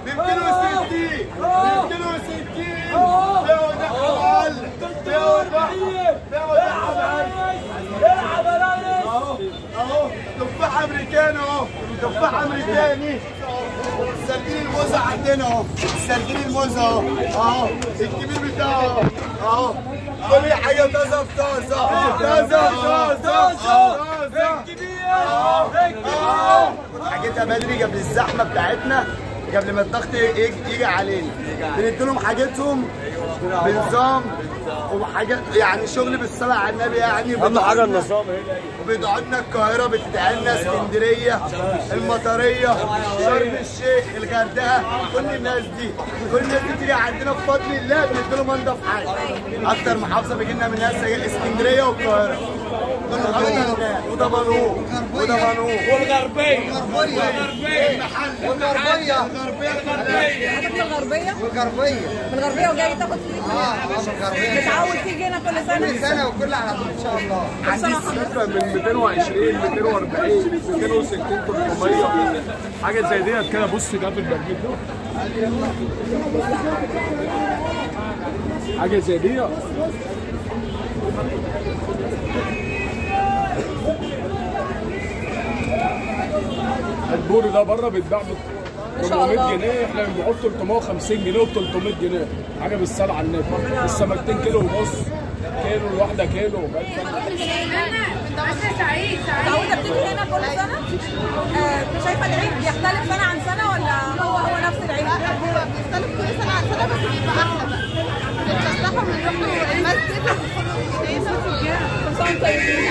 260 260 بيعوا ده حوال بيعوا ده بيعوا ده حوال العب يا ريس اهو اهو تفاح امريكاني اهو تفاح امريكاني سردين الموزة عندنا اهو سردين الموزة اهو اهو الكبير بتاعه اهو اهو كل حاجة طازة في طازة طازة طازة طازة اهو حاجتها بدري قبل الزحمة بتاعتنا قبل ما الضغط يجي يجي علينا بنديلهم حاجتهم بنظام وحاجات يعني شغل بالصلاة على النبي يعني اهم حاجه النظام هنا وبيقعدنا القاهرة بتدعينا اسكندرية المطرية شرم الشيخ الغردقة كل الناس دي كل الناس دي بتيجي عندنا بفضل الله بنديلهم انضف حاجة أكتر محافظة بيجي لنا من الناس هي اسكندرية والقاهرة ودمنهور ودمنهور والغربيه المحل والغربية الغربية حضرتك من الغربية؟ والغربية من الغربية وجاي تاخد فلوس اه اه من الغربية متعود تيجي هنا كل كل سنة؟ سنة وكل على طول ان شاء الله عندي السفرة من 220 240 260 300 حاجة زي ديت كده بص ده في البرجيل ده حاجة زي دي البور ده بره بيتباع ب شاء الله. 400 جنيه احنا بنبيعه ب 350 جنيه و 300 جنيه حاجه بالصلاه على النبي السمكتين كيلو ونص كيلو الواحده كيلو متعودة بتيجي هنا كل سنة؟ آه، شايفة العيد بيختلف سنة عن سنة ولا هو هو نفس العيد؟ هو بيختلف كل سنة عن سنة بس بيبقى أحلى بقى. بنتفسحوا بنروحوا المسجد وندخلوا الكنيسة كل سنة وانتم طيبين